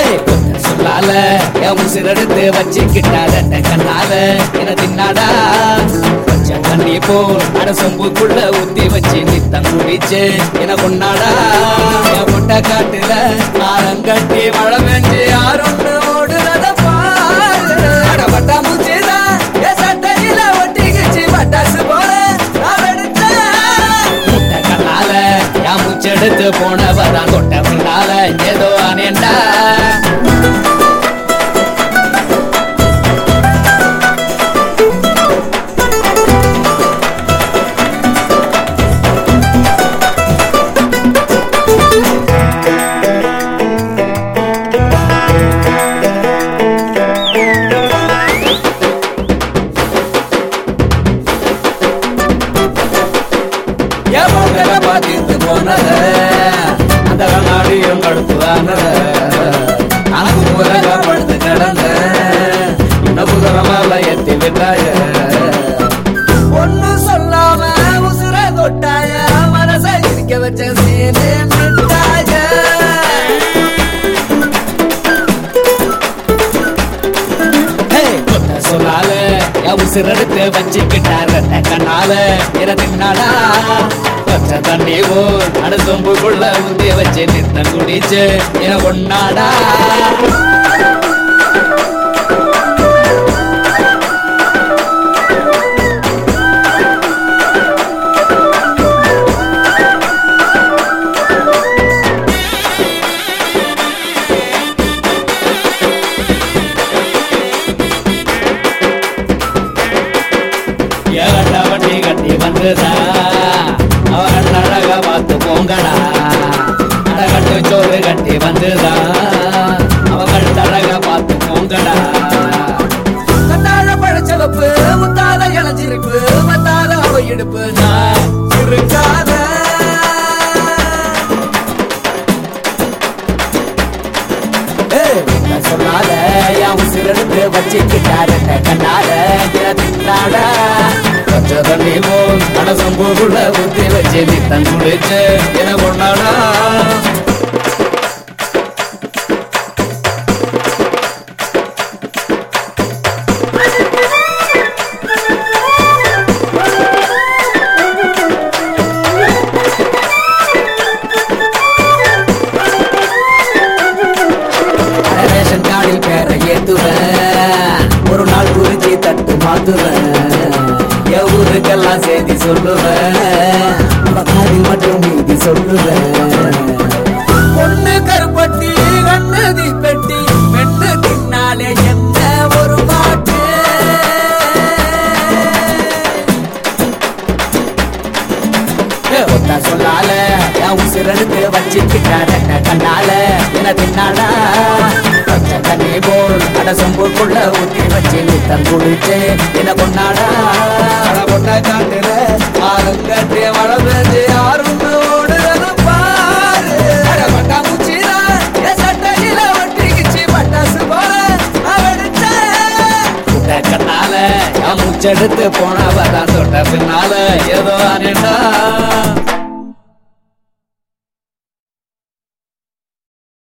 ஏய், கொத்த சொல்லால என் உசிரெடுத்து வச்சுக்கிட்டார கண்ணால என தின்னாடா பச்சை தண்ணி போல் அட சொம்புக்குள்ள ஊத்தி வச்சு நித்தம் குடிச்சு என கொண்டாடா என் முட்டை காட்டுல ஆரங்கட்டி மழை பெஞ்சு யாருன்னு ஓடுறத பாரு அட பட்டா மூச்சுதா என் சட்டையில ஒட்டிக்கிச்சு பட்டாசு போல நான் வெடிச்சேன். முட்டை கண்ணால என் மூச்செடுத்து போனவதான் தொட்ட பின்னால ஏதோ அனேண்டா என் முகத்தை பார்த்துட்டு போனத அந்த கண்ணாடியும் கடுத்து வானத அனக்கு புதக படுத்து கிடந்த இந்த புதரமால எத்தி விட்டாய ஒண்ணு சொல்லாம உசுர தொட்டாய மனச இருக்க வச்ச சீனே மிட்டாய ஏய், கொத்த சொல்லால என் உசிரெடுத்து வச்சுக்கிட்டார கண்ணால இரத்தினாடா பச்சை தண்ணி போல் அட சொம்புக்குள்ள உந்தி வச்சு நித்தம் குடிச்சு என கொண்டாடா ஏகண்ட வண்டி கட்டி வந்துதா அவன் அழக பார்த்து போங்கடா அடகட்டு சோறு கட்டி வந்துதா அவன் அழக பார்த்து போங்கடா கண்ணாழ பழச்சவப்பு முத்தாத இளஞ்சிருப்பு மத்தாத அவ இடுப்பு நான் இருக்காத ஏய், உன்னை சொன்னால என் உசிரெடுத்து வச்சுக்கிட்டாரு கண்ணால தின்னாட பச்சை தண்ணி போல் மனசம்பூக்குள்ள ஊத்தி வச்சு நீ தன் குடிச்சு என கொண்டாடா ரேஷன் கார்டில் பேரை ஏத்துவேன் ஒரு நாள் குறிச்சி தட்டு மாத்துவேன் என் ஊருக்கெல்லாம் செய்தி சொல்லுவேன் உங்க காதில் மட்டும் நீதி சொல்லுவேன் பொண்ணு கருப்பட்டி கண்ணு தீப்பெட்டி பெண்ணு தின்னாலே என்ன ஒரு பாட்டு ஒத்தா சொல்லால என் உசிரெடுத்து வச்சுக்கிட்டார கண்ணால என தின்னாடா பச்சை தண்ணி போல் அட சொம்புக்குள்ள ஊத்தி வச்சு நித்தம் குடிச்சு என கொண்டாடா அட கொண்ட காட்டுல ஆளுங்கட்டி மழை பெஞ்சு யாரும் ஓடுறது பாரு அட பட்டா மூச்சிதா என் சட்டையில ஒட்டிக்கிச்சு பட்டாசு போல நான் வெடிச்சேன். முட்டை கண்ணால என் மூச்செடுத்து போனவதான் தொட்ட பின்னால ஏதோ அனேண்டா